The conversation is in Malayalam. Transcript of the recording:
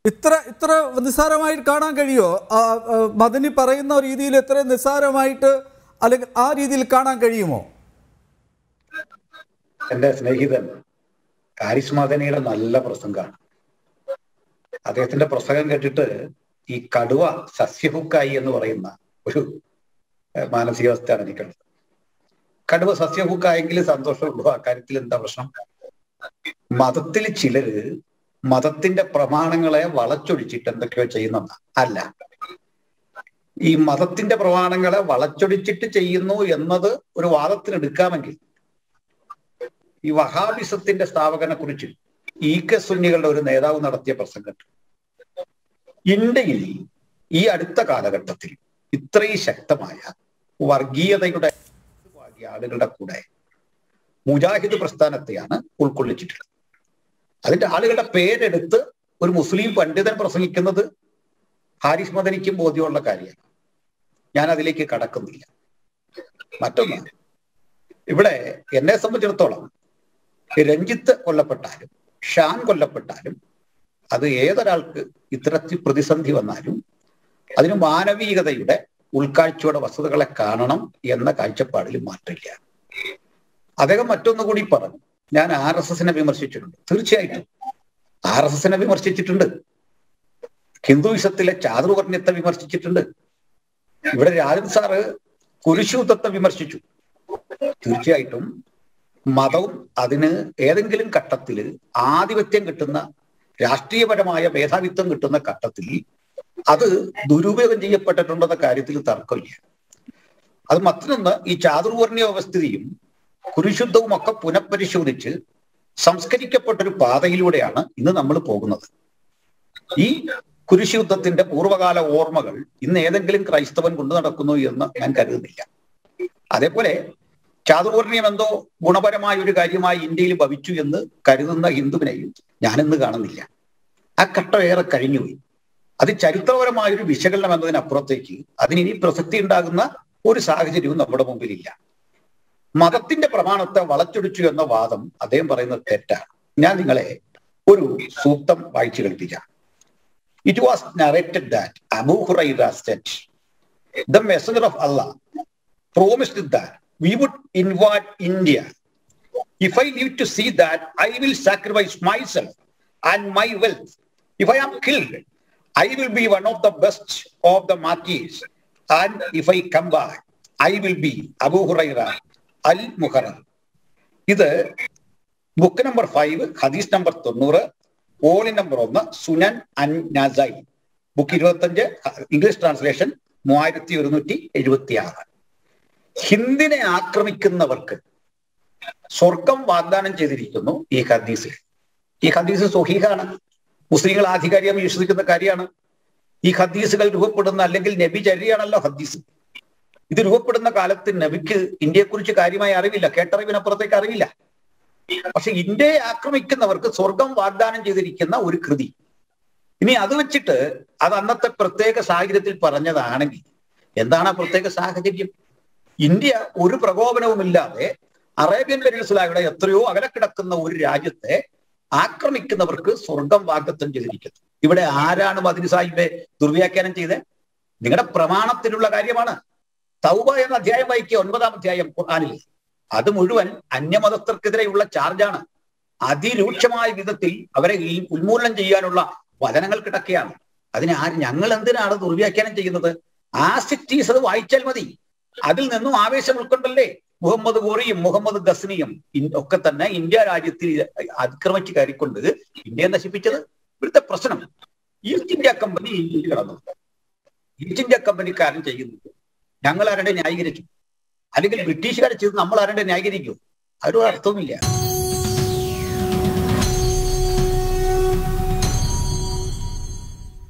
ഇത്ര ഇത്ര നിസ്സാരമായിട്ട് കാണാൻ കഴിയോ ആ, ആ, മദനി പറയുന്ന രീതിയിൽ ഇത്ര നിസ്സാരമായിട്ട് അല്ലെങ്കിൽ ആ രീതിയിൽ കാണാൻ കഴിയുമോ എന്റെ സ്നേഹിതൻ കാരിസ് മദനിയുടെ നല്ല പ്രസംഗമാണ് അദ്ദേഹത്തിന്റെ പ്രസംഗം കേട്ടിട്ട് ഈ കടുവ സസ്യഹുക്കായി എന്ന് പറയുന്ന ഒരു ഏഹ്, മാനസികാവസ്ഥയാണ് എനിക്കുള്ളത് കടുവ സസ്യഹുക്കായെങ്കിൽ സന്തോഷമുള്ളൂ അക്കാര്യത്തിൽ എന്താ പ്രശ്നം മതത്തിൽ ചിലര് മതത്തിന്റെ പ്രമാണങ്ങളെ വളച്ചൊടിച്ചിട്ട് എന്തൊക്കെയോ ചെയ്യുന്നതാ അല്ല ഈ മതത്തിന്റെ പ്രമാണങ്ങളെ വളച്ചൊടിച്ചിട്ട് ചെയ്യുന്നു എന്നത് ഒരു വാദത്തിന് എടുക്കാമെങ്കിൽ ഈ വഹാബിസത്തിന്റെ സ്ഥാപകനെ കുറിച്ച് ഈ കെ സുന്നികളുടെ ഒരു നേതാവ് നടത്തിയ പ്രസംഗം ഇന്ത്യയിൽ ഈ അടുത്ത കാലഘട്ടത്തിൽ ഇത്രയും ശക്തമായ വർഗീയതയുടെ ആളുകളുടെ കൂടെ മുജാഹിദ് പ്രസ്ഥാനത്തെയാണ് ഉൾക്കൊള്ളിച്ചിട്ടുള്ളത് അതിന്റെ ആളുകളുടെ പേരെടുത്ത് ഒരു മുസ്ലിം പണ്ഡിതൻ പ്രസംഗിക്കുന്നത് ഹാരിസ് മദനിക്കും ബോധ്യമുള്ള കാര്യമാണ് ഞാൻ അതിലേക്ക് കടക്കുന്നില്ല മറ്റൊന്ന് ഇവിടെ എന്നെ സംബന്ധിച്ചിടത്തോളം രഞ്ജിത്ത് കൊല്ലപ്പെട്ടാലും ഷാൻ കൊല്ലപ്പെട്ടാലും അത് ഏതൊരാൾക്ക് ഇത്തരത്തിൽ പ്രതിസന്ധി വന്നാലും അതിന് മാനവികതയുടെ ഉൾക്കാഴ്ചയുടെ വസ്തുതകളെ കാണണം എന്ന കാഴ്ചപ്പാടിൽ മാറ്റില്ല അദ്ദേഹം മറ്റൊന്നു കൂടി പറഞ്ഞു ഞാൻ ആർ എസ് എസിനെ വിമർശിച്ചിട്ടുണ്ട് തീർച്ചയായിട്ടും ആർ എസ് എസിനെ വിമർശിച്ചിട്ടുണ്ട് ഹിന്ദുയിസത്തിലെ ചാതുർവർണ്ണയത്തെ വിമർശിച്ചിട്ടുണ്ട് ഇവിടെ രാജൻ സാറ് കുരിശൂത്തത്തെ വിമർശിച്ചു തീർച്ചയായിട്ടും മതവും അതിന് ഏതെങ്കിലും ഘട്ടത്തിൽ ആധിപത്യം കിട്ടുന്ന രാഷ്ട്രീയപരമായ മേധാവിത്വം കിട്ടുന്ന ഘട്ടത്തിൽ അത് ദുരുപയോഗം ചെയ്യപ്പെട്ടിട്ടുണ്ടെന്ന കാര്യത്തിൽ തർക്കമില്ല അത് മറ്റൊന്ന് ഈ ചാതുർവർണ്ണ വ്യവസ്ഥിതിയും കുരിശുദ്ധവും ഒക്കെ പുനഃപരിശോധിച്ച് സംസ്കരിക്കപ്പെട്ട ഒരു പാതയിലൂടെയാണ് ഇന്ന് നമ്മൾ പോകുന്നത് ഈ കുരിശുദ്ധത്തിന്റെ പൂർവ്വകാല ഓർമ്മകൾ ഇന്ന് ഏതെങ്കിലും ക്രൈസ്തവൻ കൊണ്ടു നടക്കുന്നു എന്ന് ഞാൻ കരുതുന്നില്ല അതേപോലെ ചാതുർവർണ്ണയം എന്തോ ഗുണപരമായ ഒരു കാര്യമായി ഇന്ത്യയിൽ ഭവിച്ചു എന്ന് കരുതുന്ന ഹിന്ദുവിനെയും ഞാനിന്ന് കാണുന്നില്ല ആ ഘട്ടം ഏറെ കഴിഞ്ഞുപോയി അത് ചരിത്രപരമായ ഒരു വിശകലനം എന്നതിനപ്പുറത്തേക്ക് അതിനി പ്രസക്തി ഉണ്ടാകുന്ന ഒരു സാഹചര്യവും നമ്മുടെ മുമ്പിലില്ല മതത്തിന്റെ പ്രമാണത്തെ വളച്ചൊടിച്ചു എന്ന വാദം അദ്ദേഹം പറയുന്നത് തെറ്റാണ് ഞാൻ നിങ്ങളെ ഒരു സൂക്തം വായിച്ചു കേൾപ്പിക്കാം it was narrated that Abu Huraira said the messenger of Allah promised that we would invade India. If I live to see that, I will sacrifice myself and my wealth. If I am killed, I will be one of the best of the marquis. And if I come back, I will be Abu Huraira al Muharrar. ഇത് ബുക്ക് നമ്പർ ഫൈവ് ഹദീസ് നമ്പർ തൊണ്ണൂറ് ഓളി നമ്പർ ഒന്ന് സുനൻ അൻ നസൈ ബുക്ക് ഇരുപത്തഞ്ച് ഇംഗ്ലീഷ് ട്രാൻസ്ലേഷൻ മൂവായിരത്തി ഒരുന്നൂറ്റി എഴുപത്തി ആറ് ഹിന്ദിനെ ആക്രമിക്കുന്നവർക്ക് സ്വർഗം വാഗ്ദാനം ചെയ്തിരിക്കുന്നു ഈ ഹദീസിൽ ഈ ഹദീസ് സ്വഹീഹാണ് മുസ്ലിങ്ങൾ ആധികാരികം വിശ്വസിക്കുന്ന കാര്യമാണ് ഈ ഹദീസുകൾ രൂപപ്പെടുന്ന അല്ലെങ്കിൽ നബി ചര്യയാണല്ലോ ഹദീസ് ഇത് രൂപപ്പെടുന്ന കാലത്ത് നബിക്ക് ഇന്ത്യയെക്കുറിച്ച് കാര്യമായ അറിവില്ല കേട്ടറിവിനപ്പുറത്തേക്ക് അറിവില്ല പക്ഷെ ഇന്ത്യയെ ആക്രമിക്കുന്നവർക്ക് സ്വർഗം വാഗ്ദാനം ചെയ്തിരിക്കുന്ന ഒരു കൃതി ഇനി അത് വെച്ചിട്ട് അത് അന്നത്തെ പ്രത്യേക സാഹചര്യത്തിൽ പറഞ്ഞതാണെങ്കിൽ എന്താണ് ആ പ്രത്യേക സാഹചര്യം ഇന്ത്യ ഒരു പ്രകോപനവുമില്ലാതെ അറേബ്യൻ പെനിൻസുലയുടെ എത്രയോ അകലെ കിടക്കുന്ന ഒരു രാജ്യത്തെ ആക്രമിക്കുന്നവർക്ക് സ്വർഗം വാഗ്ദത്തം ചെയ്തിരിക്കുന്നു ഇവിടെ ആരാണ് മദിനി സാഹിബെ ദുർവ്യാഖ്യാനം ചെയ്തത് നിങ്ങളുടെ പ്രമാണത്തിലുള്ള കാര്യമാണ് തൗബ എന്ന അധ്യായം വായിക്കുക ഒൻപതാം അധ്യായം ഖുർആാനിൽ അത് മുഴുവൻ അന്യമതസ്ഥർക്കെതിരെയുള്ള ചാർജാണ് അതിരൂക്ഷമായ വിധത്തിൽ അവരെ ഈ ഉന്മൂലനം ചെയ്യാനുള്ള വചനങ്ങൾ കിടക്കുകയാണ് അതിനെ ആര് ഞങ്ങൾ എന്തിനാണ് ദുർവ്യാഖ്യാനം ചെയ്യുന്നത് ആ സിറ്റീസ് അത് വായിച്ചാൽ മതി അതിൽ നിന്നും ആവേശം ഉൾക്കൊണ്ടല്ലേ മുഹമ്മദ് ഗോറിയും മുഹമ്മദ് ഗസ്നിയും ഒക്കെ തന്നെ ഇന്ത്യ രാജ്യത്തിൽ അതിക്രമിച്ച് കയറിക്കൊണ്ട് ഇന്ത്യയെ നശിപ്പിച്ചത് ഇവിടുത്തെ പ്രശ്നം ഈസ്റ്റ് ഇന്ത്യ കമ്പനി ഇന്ത്യയിൽ കടന്നു ഈസ്റ്റ് ഇന്ത്യ കമ്പനിക്കാരൻ ചെയ്യുന്നത് ഞങ്ങൾ ആരുടെ ന്യായീകരിച്ചു അല്ലെങ്കിൽ ബ്രിട്ടീഷുകാർ ചെയ്ത് നമ്മൾ ആരുടെ ന്യായീകരിക്കും അതൊരു അർത്ഥവുമില്ല